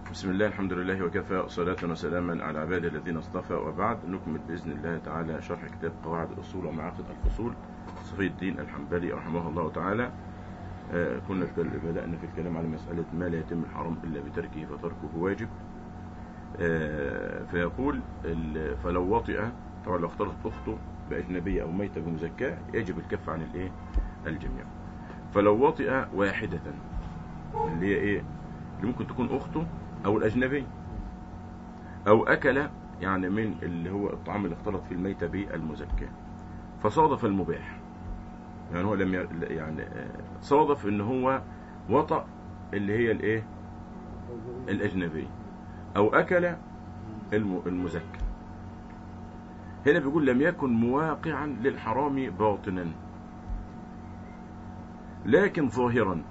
بسم الله الحمد لله وكفى صلاة وسلاما على عباد الذين اصطفى وبعد نكمل بإذن الله تعالى شرح كتاب قواعد الأصول ومعاقد الفصول صفي الدين الحنبلي رحمه الله تعالى آه كنا بدأنا في الكلام على مسألة ما لا يتم الحرام إلا بتركه فتركه واجب آه فيقول فلو وطئ طبعا لو اختلطت أخته بأجنبية أو ميتة بمزكاة يجب الكف عن الإيه الجميع فلو وطئ واحدة اللي هي إيه اللي ممكن تكون أخته أو الأجنبي أو أكل يعني من اللي هو الطعام اللي اختلط في الميتة بالمزكاة فصادف المباح يعني هو لم يعني صادف ان هو وطأ اللي هي الايه الأجنبي أو أكل المزكى هنا بيقول لم يكن مواقعا للحرام باطنا لكن ظاهرا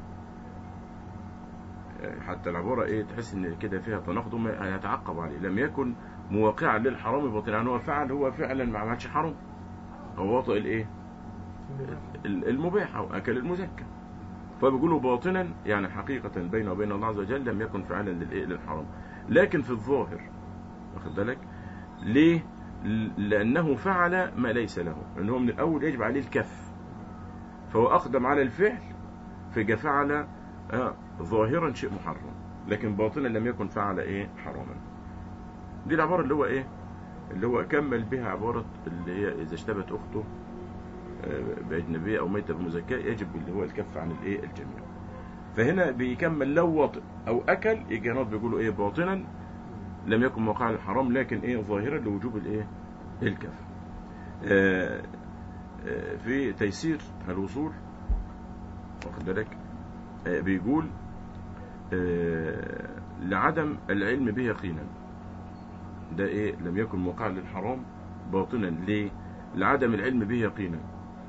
حتى العبارة ايه تحس ان كده فيها تناقض ما هيتعقب عليه لم يكن مواقعا للحرام باطنا يعني هو فعل هو فعلا ما عملش حرام هو وطئ الايه المباح او اكل المزكى فبيقولوا باطنا يعني حقيقة بينه وبين الله عز وجل لم يكن فعلا للايه للحرام لكن في الظاهر واخد بالك ليه لانه فعل ما ليس له ان هو من الاول يجب عليه الكف فهو اقدم على الفعل ففعل آه ظاهرا شيء محرم لكن باطنا لم يكن فعل ايه حراما دي العبارة اللي هو ايه اللي هو كمل بها عبارة اللي هي اذا اشتبت اخته باجنبية او ميتة بمزكاة يجب اللي هو الكف عن الايه الجميع فهنا بيكمل لو وطئ او اكل يجي هنا بيقولوا ايه باطنا لم يكن موقع الحرام لكن ايه ظاهرا لوجوب الايه الكف آآ آآ في تيسير الوصول واخد بالك بيقول لعدم العلم به يقينا ده ايه لم يكن موقع للحرام باطنا ليه لعدم العلم به يقينا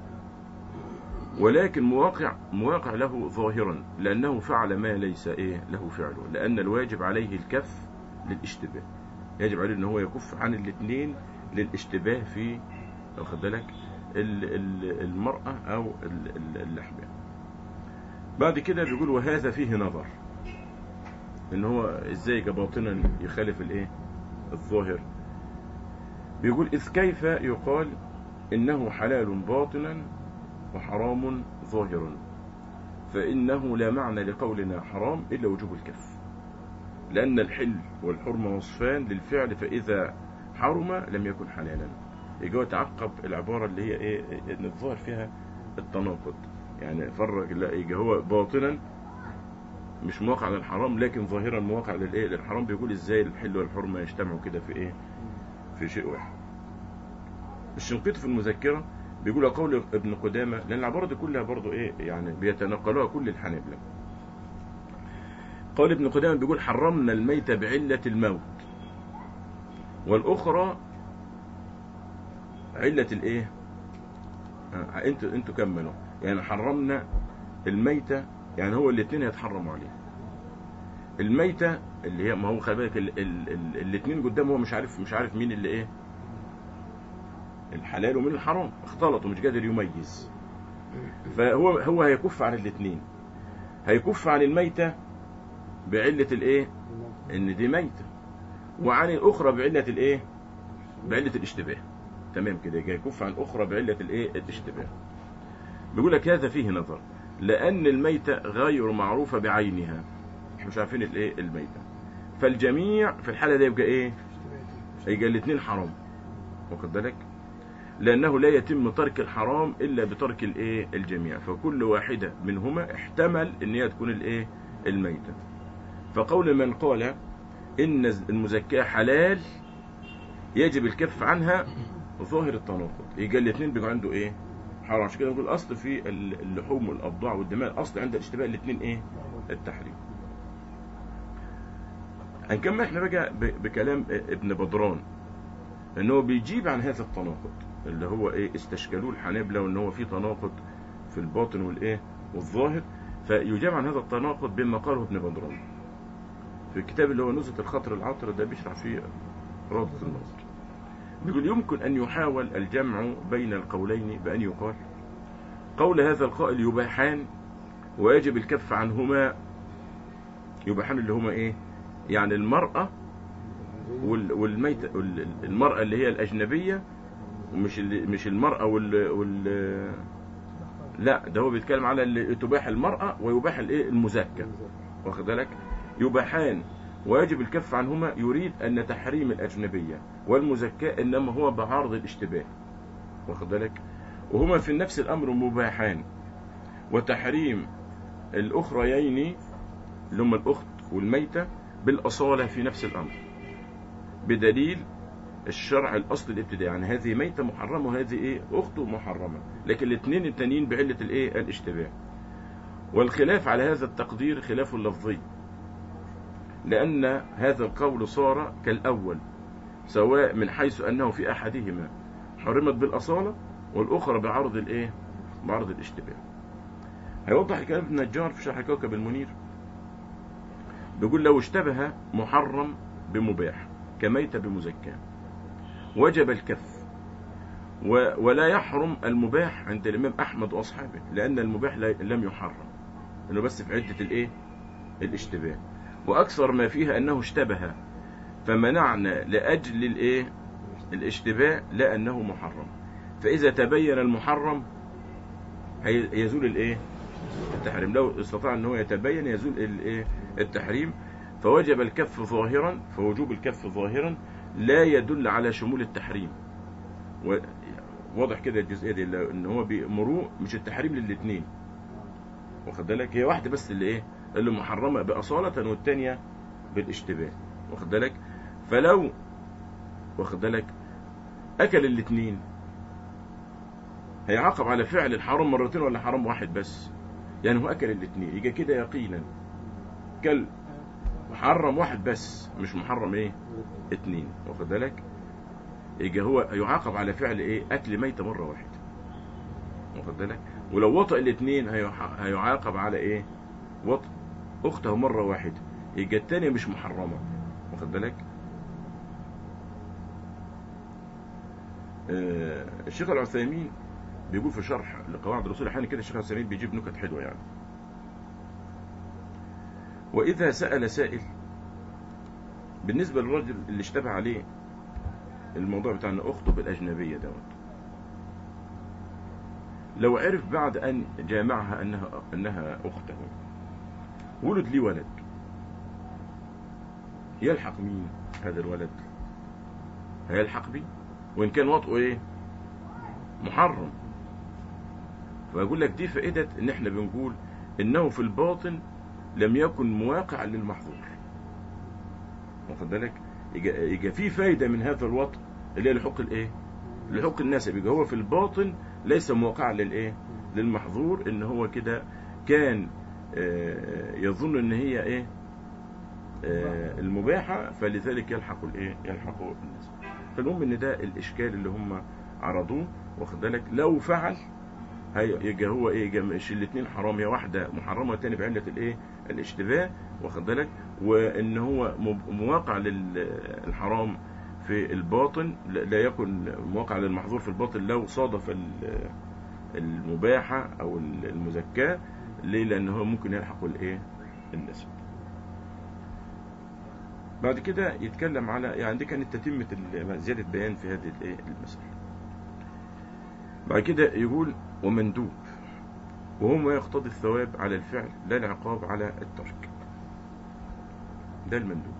ولكن مواقع مواقع له ظاهرا لأنه فعل ما ليس ايه له فعله لأن الواجب عليه الكف للاشتباه يجب عليه ان هو يكف عن الاثنين للاشتباه في واخد بالك المرأة او اللحمة بعد كده بيقول وهذا فيه نظر ان هو ازاي باطنا يخالف الايه الظاهر بيقول اذ كيف يقال انه حلال باطنا وحرام ظاهرا فانه لا معنى لقولنا حرام الا وجوب الكف لان الحل والحرمة وصفان للفعل فاذا حرم لم يكن حلالا يجي تعقب العبارة اللي هي ايه ان الظاهر فيها التناقض يعني فرق لا يجي هو باطنا مش مواقع للحرام لكن ظاهرا مواقع للايه للحرام بيقول ازاي الحل والحرمه يجتمعوا كده في ايه في شيء واحد الشنقيطي في المذكره بيقول قول ابن قدامه لان العباره دي كلها برضو ايه يعني بيتنقلوها كل الحنابلة قول ابن قدامه بيقول حرمنا الميت بعله الموت والاخرى عله الايه آه انتوا انتوا كملوا يعني حرمنا الميتة يعني هو الاثنين هيتحرموا عليه الميتة اللي هي ما هو خلي بالك الاثنين قدامه هو مش عارف مش عارف مين اللي ايه الحلال ومين الحرام اختلطوا مش قادر يميز فهو هو هيكف عن الاثنين هيكف عن الميتة بعلة الايه ان دي ميتة وعن الاخرى بعلة الايه بعلة الاشتباه تمام كده هيكف عن اخرى بعلة الايه الاشتباه بيقول لك هذا فيه نظر لأن الميتة غير معروفة بعينها احنا مش عارفين الايه الميتة فالجميع في الحالة دي يبقى ايه يبقى الاثنين حرام واخد بالك لأنه لا يتم ترك الحرام إلا بترك الايه الجميع فكل واحدة منهما احتمل ان هي تكون الايه الميتة فقول من قال إن المزكاة حلال يجب الكف عنها ظاهر التناقض يبقى الاثنين بيبقى عنده ايه حرام عشان كده نقول اصل في اللحوم والابضاع والدماء اصل عند الاشتباه الاثنين ايه التحريم هنكمل احنا بقى بكلام ابن بدران ان هو بيجيب عن هذا التناقض اللي هو ايه استشكلوه الحنابلة وان هو في تناقض في الباطن والايه والظاهر فيجاب عن هذا التناقض بما قاله ابن بدران في الكتاب اللي هو نزهة الخطر العطر ده بيشرح فيه رابط النظر بيقول يمكن أن يحاول الجمع بين القولين بأن يقال قول هذا القائل يباحان ويجب الكف عنهما يباحان اللي هما ايه يعني المرأة وال- والميتة وال- المرأة اللي هي الأجنبية ومش اللي مش المرأة وال, وال لا ده هو بيتكلم على اللي تباح المرأة ويباح الايه المزكى واخد بالك يباحان ويجب الكف عنهما يريد أن تحريم الأجنبية والمزكاة إنما هو بعارض الاشتباه واخد بالك وهما في نفس الأمر مباحان وتحريم الأخريين اللي هما الأخت والميتة بالأصالة في نفس الأمر بدليل الشرع الأصل الابتدائي يعني هذه ميتة محرمة وهذه إيه أخت محرمة لكن الاثنين التانيين بعلة الإيه الاشتباه والخلاف على هذا التقدير خلاف لفظي لأن هذا القول صار كالأول سواء من حيث أنه في أحدهما حرمت بالأصالة والأخرى بعرض الإيه بعرض الاشتباه هيوضح الكلام ابن النجار في شرح كوكب المنير بيقول لو اشتبه محرم بمباح كميتة بمزكاة وجب الكف و- ولا يحرم المباح عند الإمام أحمد وأصحابه لأن المباح لا- لم يحرم إنه بس في عدة الإيه الاشتباه وأكثر ما فيها أنه اشتبه فمنعنا لأجل الإيه الاشتباه لا أنه محرم فإذا تبين المحرم هي- يزول الإيه التحريم لو استطاع أنه يتبين يزول الإيه التحريم فوجب الكف ظاهرا فوجوب الكف ظاهرا لا يدل على شمول التحريم و- واضح كده الجزئيه دي اللي- ان هو بيأمروه مش التحريم للاثنين واخد بالك هي واحده بس اللي ايه اللي محرمه باصاله والثانيه بالاشتباه واخد بالك فلو واخد بالك اكل الاثنين هيعاقب على فعل الحرام مرتين ولا حرام واحد بس يعني هو اكل الاثنين يجي كده يقينا كل محرم واحد بس مش محرم ايه اتنين واخد بالك يجي هو يعاقب على فعل ايه اكل ميتة مرة واحدة واخد بالك ولو وطئ الاثنين هيح- هيعاقب على ايه وطئ اخته مرة واحدة يجي التانية مش محرمة واخد بالك آه، الشيخ العثيمين بيقول في شرح لقواعد الرسول احيانا كده الشيخ العثيمين بيجيب نكت حلوه يعني واذا سال سائل بالنسبه للراجل اللي اشتبه عليه الموضوع بتاع ان اخته بالاجنبيه دوت لو عرف بعد ان جامعها انها انها اخته ولد لي ولد يلحق مين هذا الولد هيلحق بيه وان كان وطئه ايه محرم فأقول لك دي فائدة إن إحنا بنقول إنه في الباطن لم يكن مواقع للمحظور واخد بالك يجي يجي في فايدة من هذا الوطء اللي هي لحق الإيه؟ لحق النسب يبقى هو في الباطن ليس موقعا للإيه؟ للمحظور إن هو كده كان آه، يظن إن هي إيه؟ آه، المباحة فلذلك يلحق الإيه؟ يلحق النسب فالمهم إن ده الإشكال اللي هم عرضوه واخد بالك لو فعل هي يجي هو ايه يجي مش الاثنين حرام هي واحده محرمه والتاني بعله الايه الاشتباه واخد بالك وان هو مب- مواقع للحرام في الباطن لا لا يكن مواقع للمحظور في الباطن لو صادف ال- المباحه او المزكاه ليه لان هو ممكن يلحق الايه النسب بعد كده يتكلم على يعني دي كانت تتمه ال- زياده بيان في هذه الايه المساله بعد كده يقول ومندوب وهو ما يقتضي الثواب على الفعل لا العقاب على الترك ده المندوب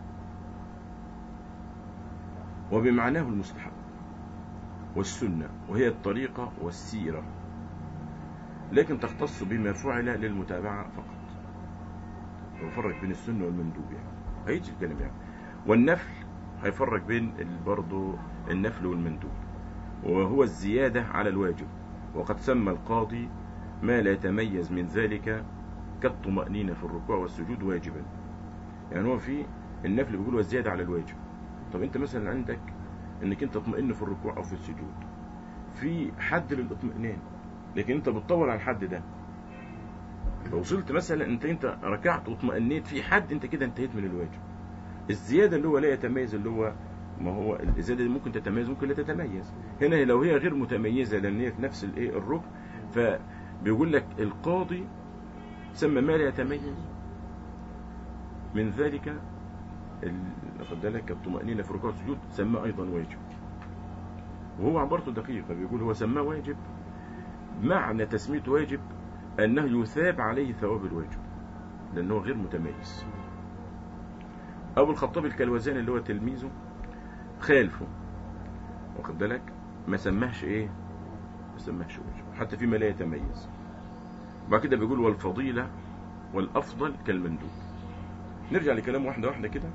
وبمعناه المستحب والسنة وهي الطريقة والسيرة لكن تختص بما فعل للمتابعة فقط ويفرق بين السنة والمندوب يعني هيجي الكلام يعني والنفل هيفرق بين ال- برضه النفل والمندوب وهو الزيادة على الواجب وقد سمى القاضي ما لا يتميز من ذلك كالطمأنينة في الركوع والسجود واجبا يعني هو في النفل بيقول والزيادة على الواجب طب انت مثلا عندك انك انت تطمئن في الركوع او في السجود في حد للاطمئنان لكن انت بتطول على الحد ده لو وصلت مثلا انت انت ركعت واطمئنيت في حد انت كده انتهيت من الواجب الزيادة اللي هو لا يتميز اللي هو ما هو الزيادة دي ممكن تتميز ممكن لا تتميز هنا لو هي غير متميزة لأن هي في نفس الايه الركن فبيقول لك القاضي سمى ما لا يتميز من ذلك ال- خد بالك الطمأنينة في ركوع السجود سماه أيضا واجب وهو عبارته دقيقة بيقول هو سماه واجب معنى تسميته واجب أنه يثاب عليه ثواب الواجب لأنه غير متميز أبو الخطاب الكلوزاني اللي هو تلميذه خالفه واخد بالك ما سماهش ايه ما سماهش واجب حتى فيما لا يتميز وبعد كده بيقول والفضيلة والأفضل كالمندوب نرجع لكلام واحدة واحدة كده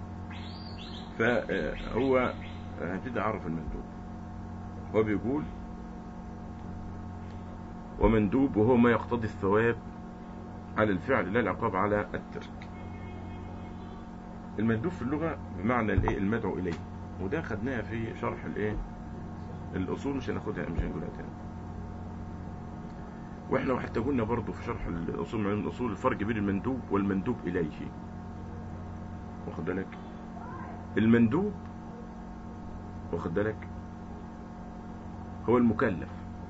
فهو هنبتدي أعرف المندوب هو بيقول ومندوب وهو ما يقتضي الثواب على الفعل لا العقاب على الترك المندوب في اللغة بمعنى الايه المدعو إليه وده خدناها في شرح الايه الأصول مش هناخدها مش هنقولها تاني واحنا حتى قلنا برضو في شرح الأصول من الأصول الفرق بين المندوب والمندوب إليه واخد بالك المندوب واخد بالك هو المكلف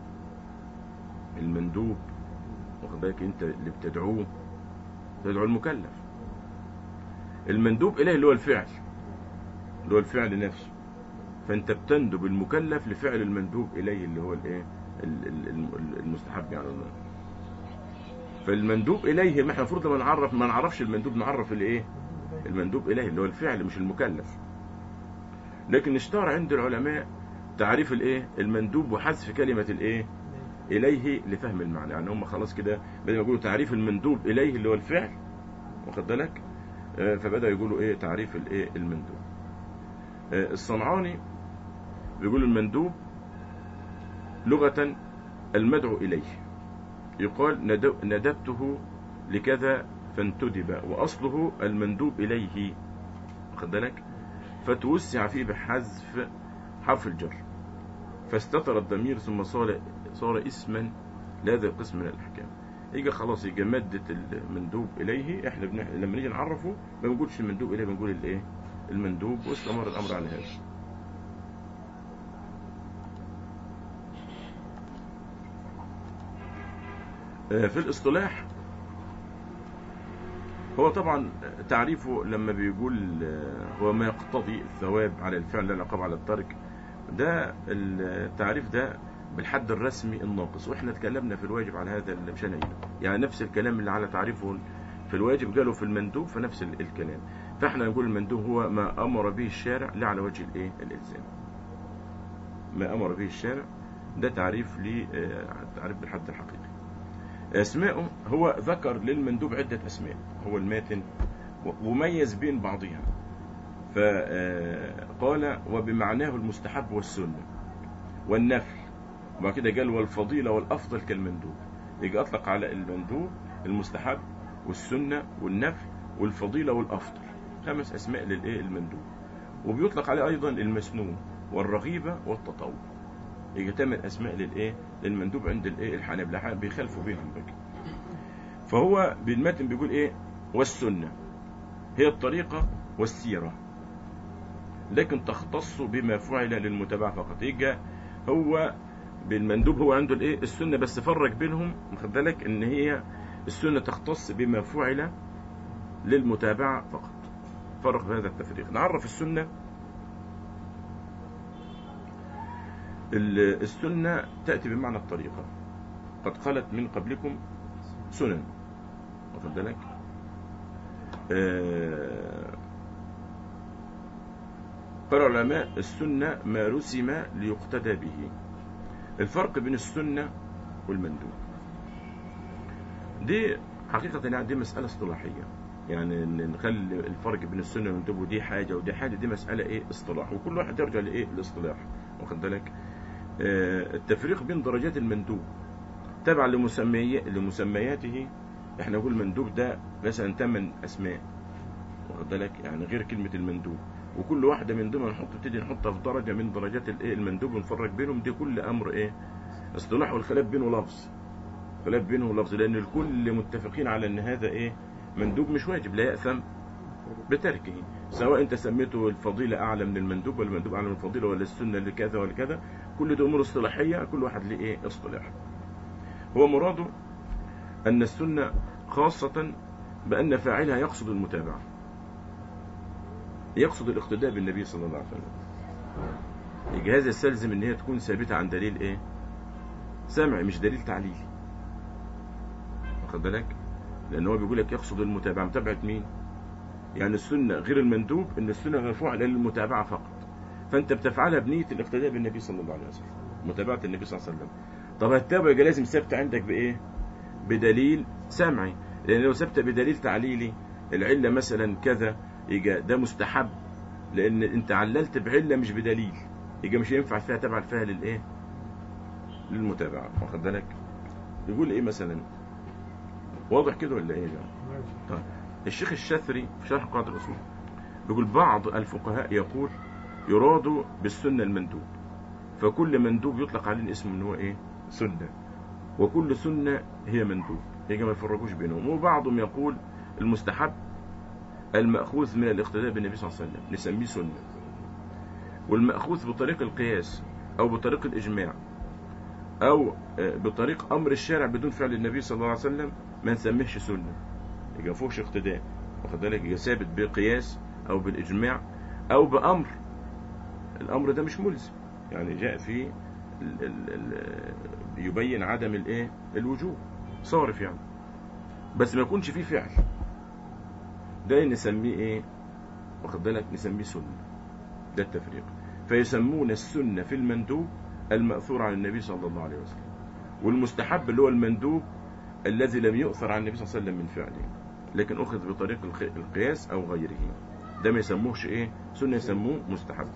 المندوب واخد بالك انت اللي بتدعوه تدعو المكلف المندوب إليه اللي هو الفعل اللي هو الفعل نفسه فانت بتندب المكلف لفعل المندوب اليه اللي هو الايه ال- ال- ال- المستحب يعني الله فالمندوب اليه ما احنا المفروض لما نعرف ما نعرفش المندوب نعرف الايه المندوب اليه اللي هو الفعل مش المكلف لكن اشتهر عند العلماء تعريف الايه المندوب وحذف كلمه الايه اليه لفهم المعنى يعني هم خلاص كده بدأوا يقولوا تعريف المندوب اليه اللي هو الفعل واخد بالك آه، فبدأوا يقولوا ايه تعريف الايه المندوب آه، الصنعاني بيقول المندوب لغة المدعو إليه يقال ندو- ندبته لكذا فانتدب وأصله المندوب إليه واخد بالك فتوسع فيه بحذف حرف الجر فاستتر الضمير ثم صار صار اسما لهذا القسم من الأحكام يجي خلاص يجي مادة المندوب إليه احنا بنح... لما نيجي نعرفه ما بنقولش المندوب إليه بنقول الايه المندوب واستمر الأمر على هذا آه، في الاصطلاح هو طبعا تعريفه لما بيقول آه، هو ما يقتضي الثواب على الفعل لا العقاب على الترك ده التعريف ده بالحد الرسمي الناقص واحنا اتكلمنا في الواجب على هذا اللي مش هنعيده يعني نفس الكلام اللي على تعريفه في الواجب قالوا في المندوب فنفس ال- الكلام فاحنا نقول المندوب هو ما امر به الشارع لا على وجه الايه الالزام ما امر به الشارع ده تعريف ل تعريف بالحد الحقيقي اسماءه هو ذكر للمندوب عدة اسماء هو الماتن و- وميز بين بعضها فقال وبمعناه المستحب والسنة والنفل وبعد كده قال والفضيلة والأفضل كالمندوب يجي أطلق على المندوب المستحب والسنة والنفل والفضيلة والأفضل خمس أسماء للإيه المندوب وبيطلق عليه أيضا المسنون والرغيبة والتطوع يجي ثمان أسماء للإيه للمندوب عند الإيه الحنابلة الحنابلة بيخالفوا بينهم بقى فهو بالمتن بيقول إيه والسنة هي الطريقة والسيرة لكن تختص بما فعل للمتابعة فقط يجي هو بالمندوب هو عنده الايه السنة بس فرق بينهم واخد بالك ان هي السنة تختص بما فعل للمتابعة فقط فرق في هذا التفريق نعرف السنة ال- السنة تأتي بمعنى الطريقة قد خلت من قبلكم سنن واخد بالك آه، قال العلماء السنة ما رسم ليقتدى به الفرق بين السنة والمندوب دي حقيقة يعني دي مسألة اصطلاحية يعني إن نخلي الفرق بين السنة والمندوب ودي حاجة ودي حاجة دي مسألة ايه اصطلاح وكل واحد يرجع لايه الاصطلاح واخد بالك آه التفريق بين درجات المندوب تبع لمسمي لمسمياته احنا نقول المندوب ده مثلا ثمان اسماء واخد بالك يعني غير كلمة المندوب وكل واحدة من دول نحط نبتدي نحطها في درجة من درجات الايه المندوب ونفرق بينهم دي كل امر ايه اصطلاح والخلاف بينه لفظ خلاف بينه لفظ لان الكل متفقين على ان هذا ايه مندوب مش واجب لا يأثم بتركه سواء انت سميته الفضيلة اعلى من المندوب ولا المندوب اعلى من الفضيلة ولا السنة لكذا ولا كذا كل دي امور اصطلاحية كل واحد ليه ايه اصطلاح هو مراده ان السنة خاصة بان فاعلها يقصد المتابعة يقصد الاقتداء بالنبي صلى الله عليه وسلم يبقى هذا يستلزم ان هي تكون ثابته عن دليل ايه سمعي مش دليل تعليلي واخد بالك لان هو بيقول لك يقصد المتابعه متابعه مين يعني السنه غير المندوب ان السنه مرفوعه للمتابعه فقط فانت بتفعلها بنيه الاقتداء بالنبي صلى الله عليه وسلم متابعه النبي صلى الله عليه وسلم طب هتتابع يبقى لازم ثابته عندك بايه بدليل سمعي لان لو ثابته بدليل تعليلي العله مثلا كذا يبقى ده مستحب لان انت عللت بعله مش بدليل يبقى مش ينفع فيها تبع فيها للايه للمتابعه واخد بالك يقول ايه مثلا واضح كده ولا ايه يا جماعه طيب الشيخ الشاثري في شرح قواعد الاصول بيقول بعض الفقهاء يقول يراد بالسنه المندوب فكل مندوب يطلق عليه اسم ان هو ايه سنه وكل سنه هي مندوب يجي ما يفرقوش بينهم وبعضهم يقول المستحب المأخوذ من الاقتداء بالنبي صلى الله عليه وسلم نسميه سنة والمأخوذ بطريق القياس أو بطريق الإجماع أو بطريق أمر الشارع بدون فعل النبي صلى الله عليه وسلم ما نسميهش سنة يبقى فوقش اقتداء واخد بالك يبقى ثابت بقياس أو بالإجماع أو بأمر الأمر ده مش ملزم يعني جاء في ال ال ال يبين عدم الايه الوجوب صارف يعني بس ما يكونش فيه فعل ده نسميه ايه واخد بالك نسميه سنه ده التفريق فيسمون السنه في المندوب المأثور عن النبي صلى الله عليه وسلم والمستحب اللي هو المندوب الذي لم يؤثر عن النبي صلى الله عليه وسلم من فعله لكن أخذ بطريق القياس أو غيره ده ما يسموهش إيه سنة يسموه مستحب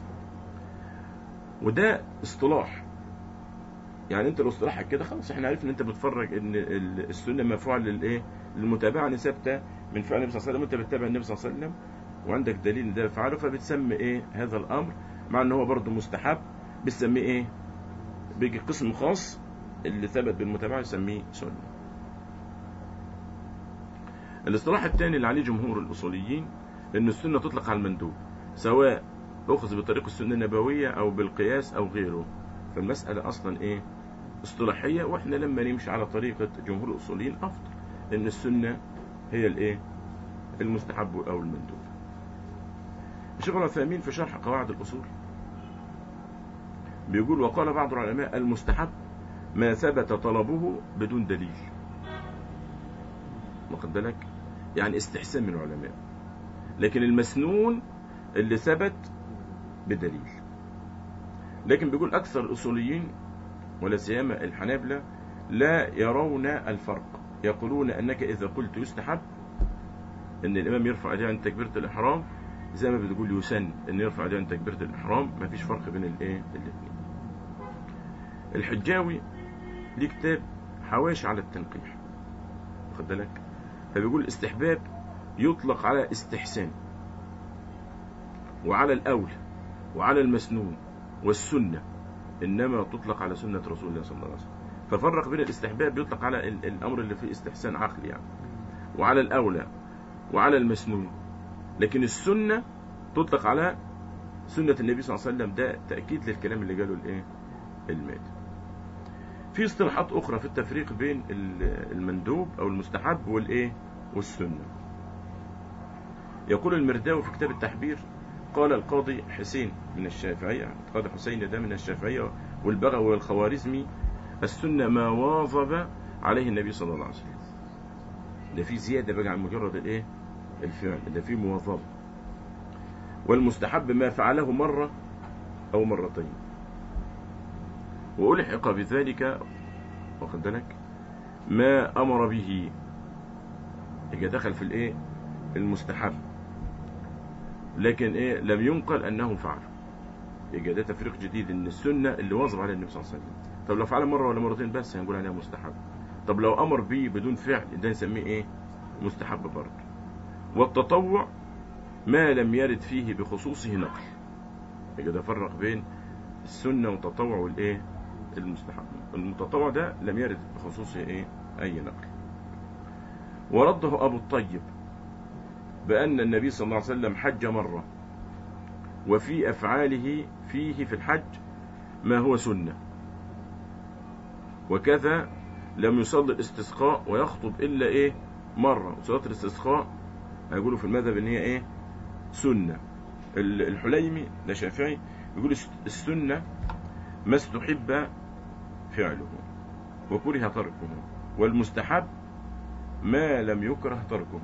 وده اصطلاح يعني انت لو اصطلاحك كده خلاص احنا عرفنا ان انت بتفرج ان السنه مرفوعه للايه للمتابعه ثابته من فعل النبي صلى الله عليه وسلم وانت بتتابع النبي صلى الله عليه وسلم وعندك دليل ان ده بفعله فبتسمي ايه هذا الامر مع ان هو برضه مستحب بتسميه ايه بيجي قسم خاص اللي ثبت بالمتابعه يسميه سنه الاصطلاح الثاني اللي عليه جمهور الاصوليين ان السنه تطلق على المندوب سواء اخذ بطريق السنه النبويه او بالقياس او غيره فالمساله اصلا ايه اصطلاحيه واحنا لما نمشي على طريقه جمهور الاصوليين افضل ان السنه هي الايه المستحب او المندوب الشيخ العثيمين في شرح قواعد الاصول بيقول وقال بعض العلماء المستحب ما ثبت طلبه بدون دليل واخد بالك يعني استحسان من العلماء لكن المسنون اللي ثبت بدليل لكن بيقول اكثر الاصوليين ولا سيما الحنابلة لا يرون الفرق يقولون انك اذا قلت يستحب ان الامام يرفع يديه عند تكبيره الاحرام زي ما بتقول يسن ان يرفع يديه عند تكبيره الاحرام ما فيش فرق بين الايه الاثنين الحجاوي ليه كتاب حواشي على التنقيح واخد بالك فبيقول الاستحباب يطلق على استحسان وعلى الاولى وعلى المسنون والسنه انما تطلق على سنه رسول الله صلى الله عليه وسلم ففرق بين الاستحباب يطلق على الامر اللي فيه استحسان عقلي يعني وعلى الاولى وعلى المسنون لكن السنه تطلق على سنه النبي صلى الله عليه وسلم ده تاكيد للكلام اللي قاله الايه المات في اصطلاحات اخرى في التفريق بين المندوب او المستحب والايه والسنه يقول المرداوي في كتاب التحبير قال القاضي حسين من الشافعية القاضي حسين ده من الشافعية والبغوي والخوارزمي السنة ما واظب عليه النبي صلى الله عليه وسلم ده في زيادة بقى عن مجرد الايه الفعل ده في مواظبة والمستحب ما فعله مرة أو مرتين وألحق بذلك واخد بالك ما أمر به يجي دخل في الايه المستحب لكن ايه لم ينقل انه فعل يبقى ده تفريق جديد ان السنه اللي واظب عليها النبي صلى الله عليه وسلم طب لو فعل مره ولا مرتين بس هنقول عليها مستحب طب لو امر به بدون فعل ده نسميه ايه مستحب برضه والتطوع ما لم يرد فيه بخصوصه نقل يبقى ده فرق بين السنه والتطوع والايه المستحب المتطوع ده لم يرد بخصوصه ايه اي نقل ورده ابو الطيب بأن النبي صلى الله عليه وسلم حج مرة وفي أفعاله فيه في الحج ما هو سنة وكذا لم يصلي الاستسقاء ويخطب إلا إيه مرة وصلاة الاستسقاء هيقولوا في المذهب إن هي إيه سنة ال- الحليمي ده شافعي بيقول الس- السنة ما استحب فعله وكره تركه والمستحب ما لم يكره تركه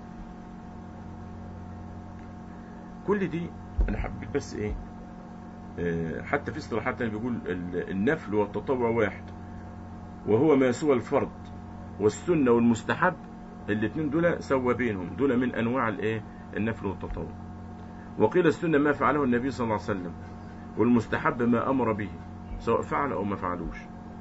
كل دي انا حبيت بس ايه آه، حتى في اصطلاحات تانية بيقول ال- النفل والتطوع واحد وهو ما سوى الفرض والسنة والمستحب الاثنين دول سوى بينهم دول من انواع الايه النفل والتطوع وقيل السنة ما فعله النبي صلى الله عليه وسلم والمستحب ما امر به سواء فعل او ما فعلوش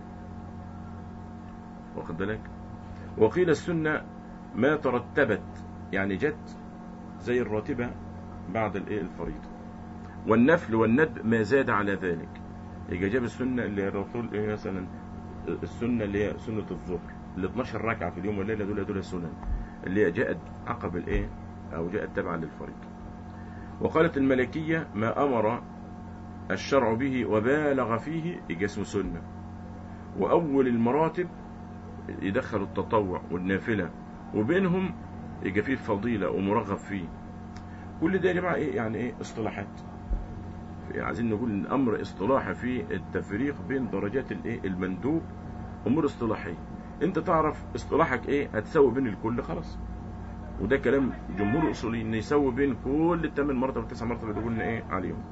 واخد بالك وقيل السنة ما ترتبت يعني جت زي الراتبة بعد الايه الفريضة والنفل والندب ما زاد على ذلك يجي جاب السنة اللي الرسول ايه مثلا السنة اللي هي سنة الظهر ال 12 ركعة في اليوم والليلة دول دول سنن اللي هي جاءت عقب الايه او جاءت تبعا للفريضة وقالت الملكية ما امر الشرع به وبالغ فيه يجي اسمه سنة واول المراتب يدخل التطوع والنافلة وبينهم يجي فيه فضيلة ومرغب فيه كل ده يا جماعة ايه يعني ايه اصطلاحات عايزين نقول ان امر اصطلاحي في التفريق بين درجات الايه المندوب امور اصطلاحيه انت تعرف اصطلاحك ايه هتسوي بين الكل خلاص وده كلام جمهور الاصوليين ان يسوي بين كل الثمان مرتبه والتسع مرتبه اللي قلنا ايه عليهم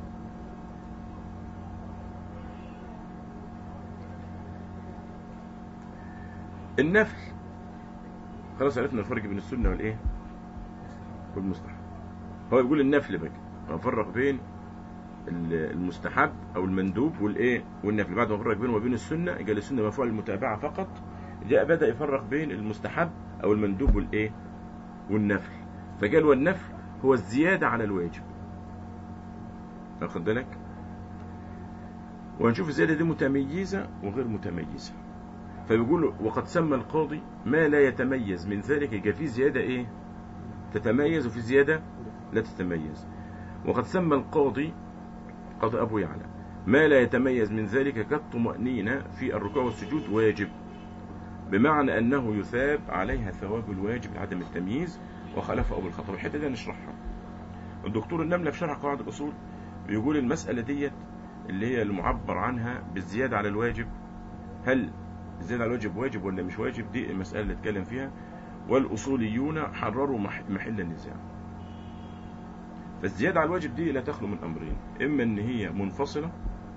النفل خلاص عرفنا الفرق بين السنه والايه والمستحب هو بيقول النفل بقى هنفرق بين المستحب او المندوب والايه والنفل بعد ما فرق بينه وبين السنه قال السنه مفعول المتابعه فقط جاء بدا يفرق بين المستحب او المندوب والايه والنفل فقال والنفل هو الزياده على الواجب واخد بالك وهنشوف الزياده دي متميزه وغير متميزه فبيقول وقد سمى القاضي ما لا يتميز من ذلك يبقى في زياده ايه تتميز وفي زياده لا تتميز وقد سمى القاضي قاضي أبو يعلى ما لا يتميز من ذلك كالطمأنينة في الركوع والسجود واجب بمعنى أنه يثاب عليها ثواب الواجب لعدم التمييز وخلفه أو بالخطأ الحتة دي نشرحها الدكتور النملة في شرح قواعد الأصول بيقول المسألة ديت اللي هي المعبر عنها بالزيادة على الواجب هل الزيادة على الواجب واجب ولا مش واجب دي المسألة اللي اتكلم فيها والأصوليون حرروا محل النزاع فالزيادة على الواجب دي لا تخلو من أمرين إما إن هي منفصلة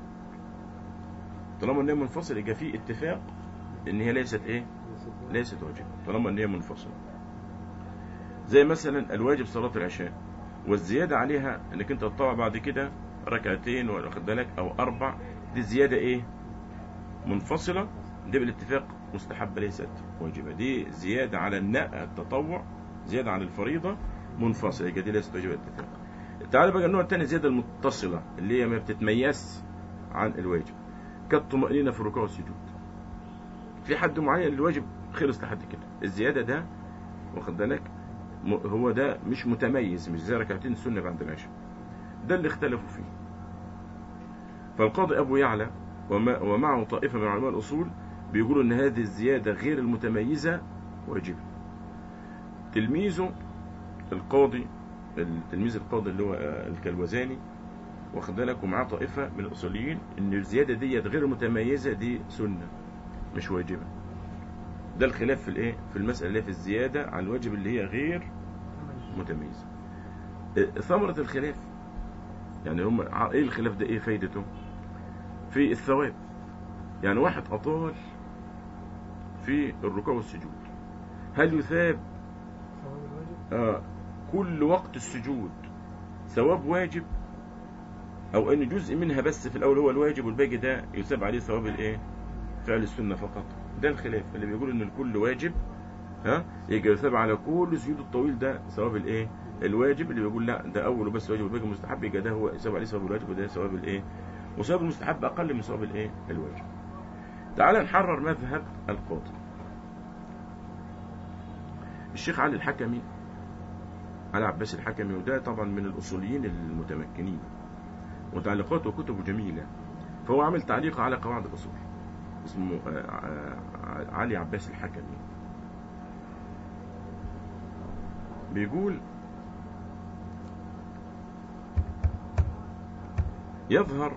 طالما إن هي منفصلة يبقى في اتفاق إن هي ليست إيه؟ ليست واجب طالما إن هي منفصلة زي مثلا الواجب صلاة العشاء والزيادة عليها إنك أنت تطلع بعد كده ركعتين واخد بالك أو أربع دي زيادة إيه؟ منفصلة دي بالاتفاق مستحبة ليست واجبة دي زيادة على الناء التطوع زيادة على الفريضة منفصلة يبقى دي ليست واجبة اتفاق تعال بقى النوع الثاني زيادة المتصلة اللي هي ما بتتميز عن الواجب كالطمأنينة في الركوع والسجود في حد معين الواجب خلص لحد كده الزيادة ده واخد بالك هو ده مش متميز مش زي ركعتين السنة بعد العشاء ده اللي اختلفوا فيه فالقاضي أبو يعلى ومعه طائفة من علماء الأصول بيقولوا إن هذه الزيادة غير المتميزة واجبة تلميذه القاضي التلميذ القاضي اللي هو الكلوزاني واخد بالك ومعاه طائفه من الاصوليين ان الزياده ديت غير متميزه دي سنه مش واجبه ده الخلاف في الايه في المساله اللي في الزياده عن الواجب اللي هي غير متميزه ثمره الخلاف يعني هم ايه الخلاف ده ايه فايدته في الثواب يعني واحد اطال في الركوع والسجود هل يثاب آه كل وقت السجود ثواب واجب او ان جزء منها بس في الاول هو الواجب والباقي ده يثاب عليه ثواب الايه فعل السنه فقط ده الخلاف اللي بيقول ان الكل واجب ها يجي يثاب على كل السجود الطويل ده ثواب الايه الواجب اللي بيقول لا ده اول بس واجب والباقي مستحب يبقى ده هو يثاب عليه ثواب الواجب وده ثواب الايه وثواب المستحب اقل من ثواب الايه الواجب تعال نحرر مذهب القاضي الشيخ علي الحكمي علي عباس الحكمي وده طبعا من الأصوليين المتمكنين وتعليقاته وكتبه جميلة فهو عمل تعليق على قواعد الأصول اسمه علي عباس الحكمي بيقول يظهر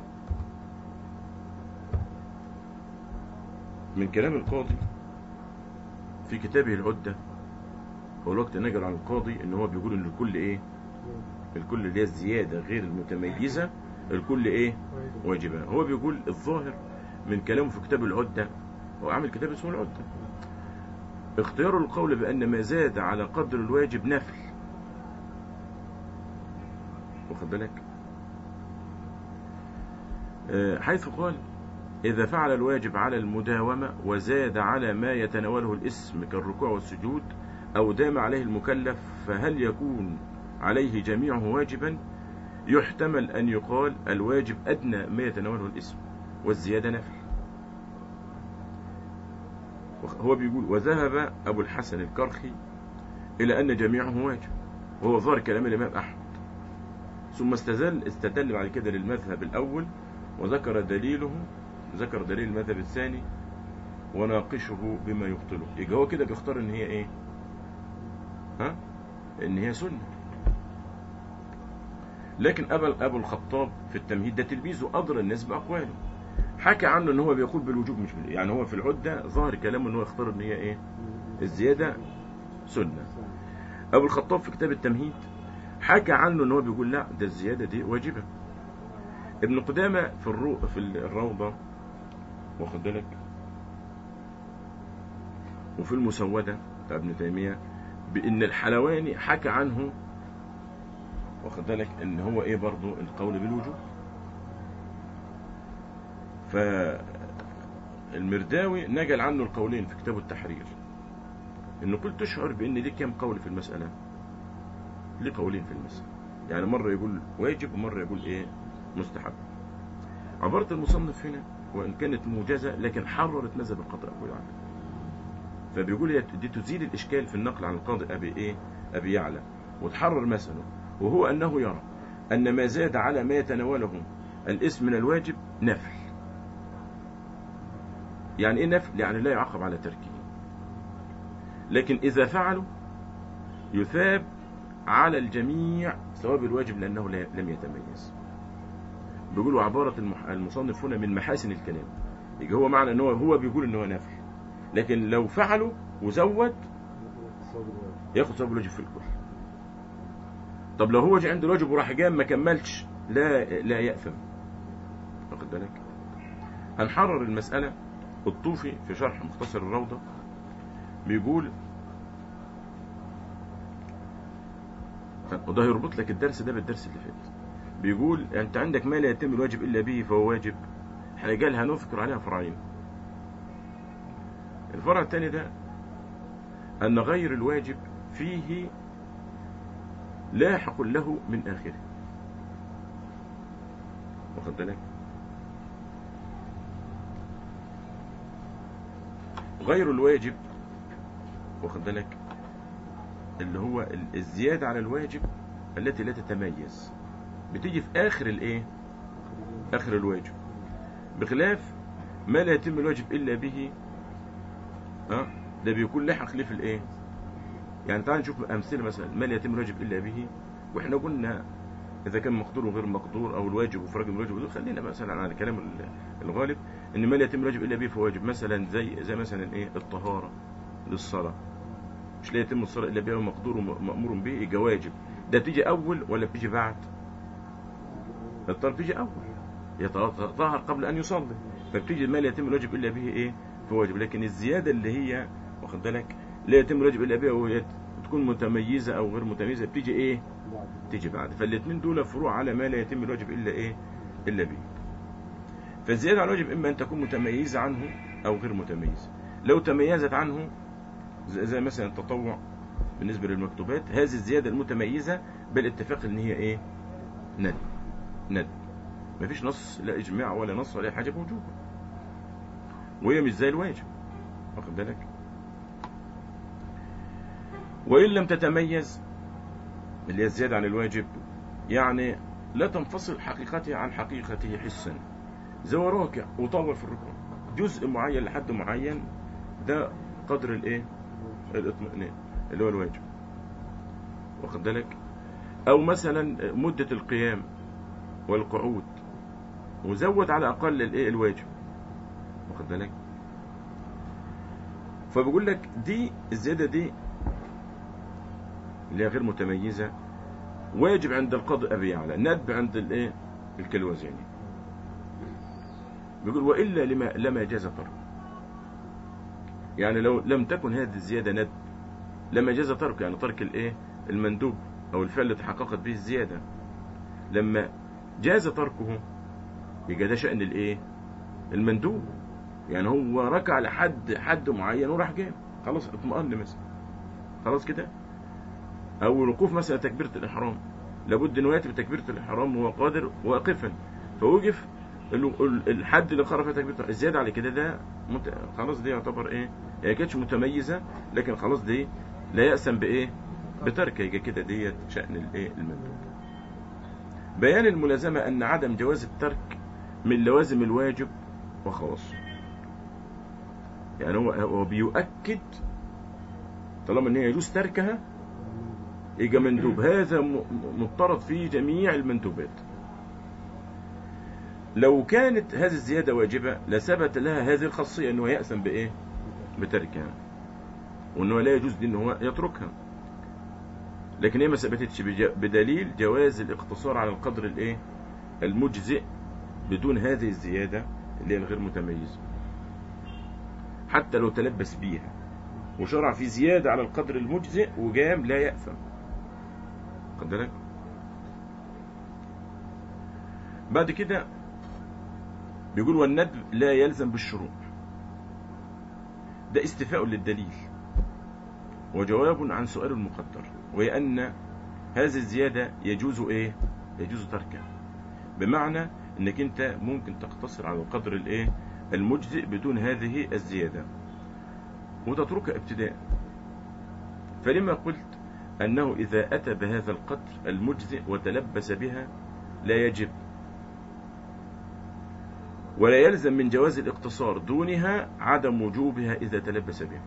من كلام القاضي في كتابه العدة هو الوقت نجر عن القاضي ان هو بيقول ان الكل ايه الكل اللي هي الزيادة غير المتميزة الكل ايه واجبة هو بيقول الظاهر من كلامه في كتاب العدة هو عامل كتاب اسمه العدة اختيار القول بأن ما زاد على قدر الواجب نفل واخد بالك آه، حيث قال إذا فعل الواجب على المداومة وزاد على ما يتناوله الاسم كالركوع والسجود أو دام عليه المكلف فهل يكون عليه جميعه واجبا يحتمل أن يقال الواجب أدنى ما يتناوله الاسم والزيادة نفل هو بيقول وذهب أبو الحسن الكرخي إلى أن جميعه واجب وهو ظاهر كلام الإمام أحمد ثم استدل استدل بعد كده للمذهب الأول وذكر دليله ذكر دليل المذهب الثاني وناقشه بما يبطله يبقى هو كده بيختار ان هي ايه ها ان هي سنه لكن ابا ابو الخطاب في التمهيد ده تلميذه ادرى الناس باقواله حكى عنه ان هو بيقول بالوجوب مش بال... يعني هو في العده ظاهر كلامه ان هو يختار ان هي ايه الزياده سنه ابو الخطاب في كتاب التمهيد حكى عنه ان هو بيقول لا ده الزياده دي واجبه ابن قدامه في الرو في الروضه واخد بالك وفي المسودة بتاع ابن تيمية بأن الحلواني حكى عنه واخد بالك ان هو ايه برضو القول بالوجوب فالمرداوي نقل عنه القولين في كتابه التحرير انه كل تشعر بان ليه كام قول في المسألة ليه قولين في المسألة يعني مرة يقول واجب ومرة يقول ايه مستحب عبارة المصنف هنا وإن كانت موجزة لكن حررت مذهب القاضي أبو يعلى فبيقول هي دي تزيل الإشكال في النقل عن القاضي أبي إيه أبي يعلى وتحرر مثله وهو أنه يرى أن ما زاد على ما يتناوله الاسم من الواجب نفل يعني إيه نفل يعني لا يعاقب على تركه لكن إذا فعلوا يثاب على الجميع ثواب الواجب لأنه لم يتميز بيقولوا عبارة المصنف هنا من محاسن الكلام يجي هو معنى ان هو هو بيقول ان هو نافل لكن لو فعله وزود ياخد ثواب الواجب في الكل طب لو هو جه عند الواجب وراح جاي ما كملش لا لا يأثم واخد بالك هنحرر المسألة الطوفي في شرح مختصر الروضة بيقول وده هيربط لك الدرس ده بالدرس اللي فات بيقول انت عندك ما لا يتم الواجب الا به فهو واجب احنا قال هنذكر عليها فرعين الفرع الثاني ده ان غير الواجب فيه لاحق له من اخره واخد بالك غير الواجب واخد بالك اللي هو الزيادة على الواجب التي لا تتميز بتيجي في اخر الايه اخر الواجب بخلاف ما لا يتم الواجب الا به ها ده بيكون لاحق ليه في الايه يعني تعال نشوف امثله مثلا ما لا يتم الواجب الا به واحنا قلنا اذا كان مقدور وغير مقدور او الواجب وفرج من الواجب خلينا مثلا على كلام الغالب ان ما لا يتم الواجب الا به فواجب مثلا زي زي مثلا ايه الطهاره للصلاه مش لا يتم الصلاه الا بها مقدور ومامور به يبقى واجب ده بتيجي اول ولا بتيجي بعد الطلب بتيجي اول يتطهر قبل ان يصلي فبتيجي ما لا يتم الواجب الا به ايه فواجب لكن الزياده اللي هي واخد بالك لا يتم الواجب الا بها وهي تكون متميزه او غير متميزه بتيجي ايه تيجي بعد فالاثنين دول فروع على ما لا يتم الواجب الا ايه الا به فالزياده على الواجب اما ان تكون متميزه عنه او غير متميزه لو تميزت عنه زي مثلا التطوع بالنسبه للمكتوبات هذه الزياده المتميزه بالاتفاق ان هي ايه ندب ندب مفيش نص لا اجماع ولا نص ولا حاجه بوجوبها وهي مش زي الواجب واخد بالك وان لم تتميز اللي هي الزياده عن الواجب يعني لا تنفصل حقيقتها عن حقيقته حسا زي راكع وطول في الركوع جزء معين لحد معين ده قدر الايه الاطمئنان اللي هو الواجب واخد بالك او مثلا مدة القيام والقعود وزود على اقل الايه الواجب واخد بالك فبقول لك دي الزياده دي اللي هي غير متميزه واجب عند القاضي ابي يعلى ندب عند الايه الكلوزيني بيقول والا لما لما جاز ترك يعني لو لم تكن هذه الزياده ندب لما جاز ترك يعني ترك الايه المندوب او الفعل اللي تحققت به الزياده لما جاز تركه يبقى ده شأن الايه المندوب يعني هو ركع لحد حد معين وراح جاي خلاص اطمأن مثلا خلاص كده او الوقوف مثلا تكبيرة الاحرام لابد انه ياتي بتكبيرة الاحرام وهو قادر واقفا فوقف ال- الحد اللي خرج في تكبيرة الزيادة على كده ده مت... خلاص دي يعتبر ايه هي كانتش متميزة لكن خلاص دي لا يأسم بايه بترك يبقى كده ديت شأن الايه المندوب بيان الملازمة ان عدم جواز الترك من لوازم الواجب وخواصه يعني هو هو بيؤكد طالما ان هي يجوز تركها يبقى مندوب هذا م- م- مضطرد في جميع المندوبات لو كانت هذه الزيادة واجبة لثبت لها هذه الخاصية انه يأثم بايه بتركها وانه لا يجوز ليه ان هو يتركها لكن هي ما ثبتتش بج- بدليل جواز الاقتصار على القدر الايه المجزئ بدون هذه الزيادة اللي هي الغير متميزة حتى لو تلبس بيها وشرع في زيادة على القدر المجزئ وجام لا يأثم خد بالك بعد كده بيقول والندب لا يلزم بالشروط ده استفاء للدليل وجواب عن سؤال المقدر وهي أن هذه الزيادة يجوز إيه يجوز تركها بمعنى انك انت ممكن تقتصر على القدر الايه المجزئ بدون هذه الزيادة وتتركها ابتداء فلما قلت انه اذا اتى بهذا القدر المجزئ وتلبس بها لا يجب ولا يلزم من جواز الاقتصار دونها عدم وجوبها اذا تلبس بها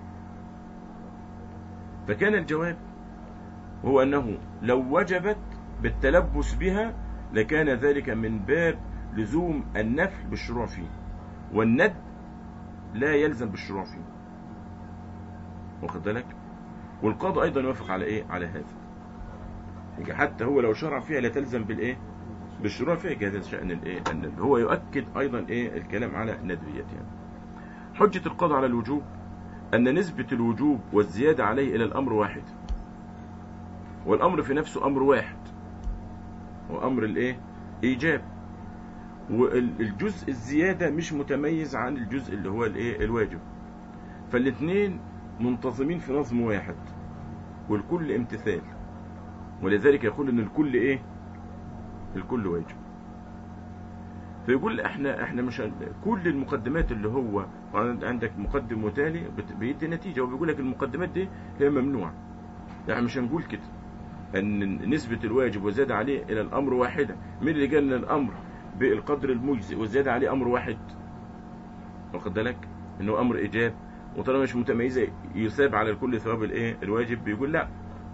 فكان الجواب هو انه لو وجبت بالتلبس بها لكان ذلك من باب لزوم النفل بالشروع فيه والند لا يلزم بالشروع فيه واخد بالك والقاضي ايضا يوافق على ايه على هذا يبقى حتى هو لو شرع فيها لا تلزم بالايه بالشروع فيها يبقى هذا شأن الايه الندب هو يؤكد ايضا ايه الكلام على الندبيات يعني حجة القاضي على الوجوب ان نسبة الوجوب والزيادة عليه الى الامر واحد والامر في نفسه امر واحد وامر الايه ايجاب والجزء الزياده مش متميز عن الجزء اللي هو الايه الواجب فالاثنين منتظمين في نظم واحد والكل امتثال ولذلك يقول ان الكل ايه الكل واجب فيقول احنا احنا مش هن- كل المقدمات اللي هو عندك مقدم وتالي بت- بيدي نتيجه وبيقول لك المقدمات دي هي ممنوعه يعني مش هنقول كده ان نسبة الواجب والزيادة عليه الى الامر واحدة مين اللي قال ان الامر بالقدر المجزئ والزيادة عليه امر واحد واخد بالك انه امر ايجاب وطالما مش متميزة يثاب على الكل ثواب الايه الواجب بيقول لا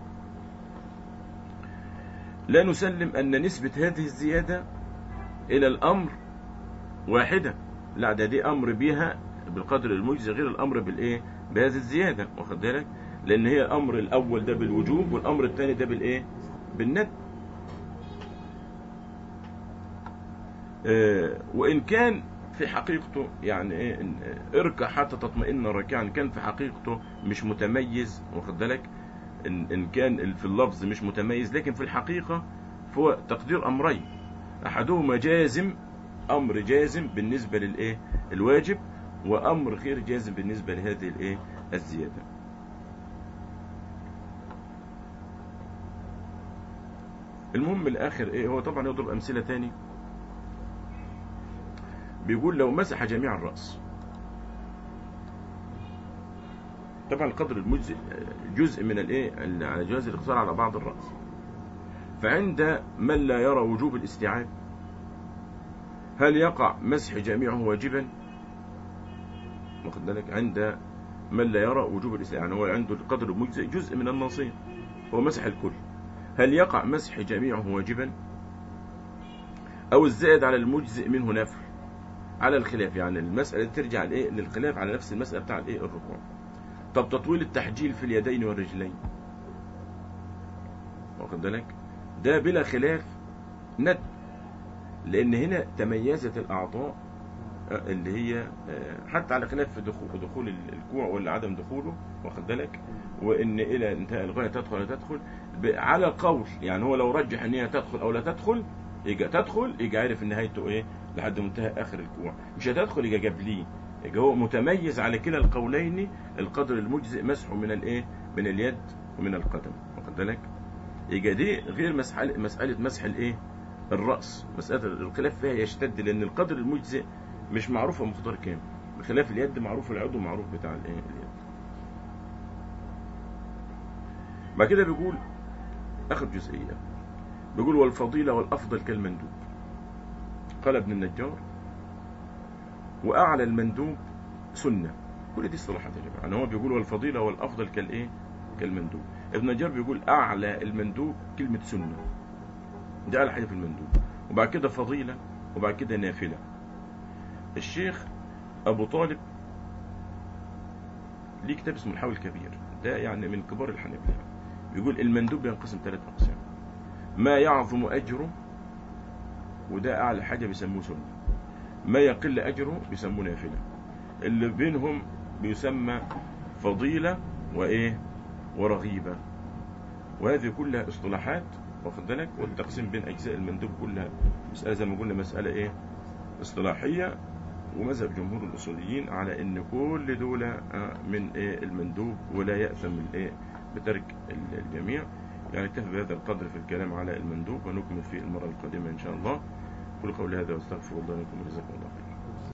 لا نسلم ان نسبة هذه الزيادة الى الامر واحدة لا ده دي امر بيها بالقدر المجزئ غير الامر بالايه بهذه الزيادة واخد بالك لان هي الامر الاول ده بالوجوب والامر الثاني ده بالايه بالند آه، وان كان في حقيقته يعني ايه إن- آه، اركع حتى تطمئن راكعا كان في حقيقته مش متميز واخد بالك ان ان كان في اللفظ مش متميز لكن في الحقيقه فهو تقدير امرين احدهما جازم امر جازم بالنسبه للايه الواجب وامر غير جازم بالنسبه لهذه الايه الزياده المهم الاخر ايه هو طبعا يضرب امثله تاني بيقول لو مسح جميع الراس طبعا القدر المجزئ جزء من الايه على جواز الاقتصار على بعض الراس فعند من لا يرى وجوب الاستيعاب هل يقع مسح جميعه واجبا واخد بالك عند من لا يرى وجوب الاستيعاب يعني هو عنده القدر المجزئ جزء من الناصيه هو مسح الكل هل يقع مسح جميعه واجبا او الزائد على المجزئ منه نفل على الخلاف يعني المسألة دي ترجع لايه للخلاف على نفس المسألة بتاع الايه الركوع طب تطويل التحجيل في اليدين والرجلين واخد بالك ده بلا خلاف ند لان هنا تميزت الاعضاء آه، اللي هي آه، حتى على خلاف في دخول, دخول الكوع ولا عدم دخوله واخد بالك وان الى انتهاء الغايه تدخل ولا تدخل ب- على القول يعني هو لو رجح ان هي تدخل او لا تدخل يجي تدخل يجي عارف ان نهايته ايه لحد منتهى اخر الكوع مش هتدخل يجي جاب ليه يجي هو متميز على كلا القولين القدر المجزئ مسحه من الايه من اليد ومن القدم واخد بالك يجي دي غير مسألة مسألة مسح الايه الرأس مسألة الخلاف فيها يشتد لأن القدر المجزئ مش معروف هو مقدار كام بخلاف اليد معروف العضو معروف بتاع الايه اليد بعد كده بيقول اخر جزئية بيقول والفضيلة والأفضل كالمندوب قال ابن النجار وأعلى المندوب سنة كل دي اصطلاحات يا جماعة يعني هو بيقول والفضيلة والأفضل كالإيه كالمندوب ابن النجار بيقول أعلى المندوب كلمة سنة ده أعلى حاجة في المندوب وبعد كده فضيلة وبعد كده نافلة الشيخ أبو طالب ليه كتاب اسمه الحاوي الكبير ده يعني من كبار الحنابلة بيقول المندوب ينقسم ثلاث أقسام ما يعظم أجره وده أعلى حاجة بيسموه سنة ما يقل أجره بيسموه نافلة اللي بينهم بيسمى فضيلة وإيه ورغيبة وهذه كلها اصطلاحات واخد بالك والتقسيم بين أجزاء المندوب كلها مسألة زي ما قلنا مسألة إيه اصطلاحية ومذهب جمهور الأصوليين على إن كل دول آه، من إيه المندوب ولا يأثم الإيه بترك ال- الجميع يعني اكتفي بهذا القدر في الكلام على المندوب ونكمل في المرة القادمة إن شاء الله كل قول هذا واستغفر الله لكم وجزاكم الله خيرا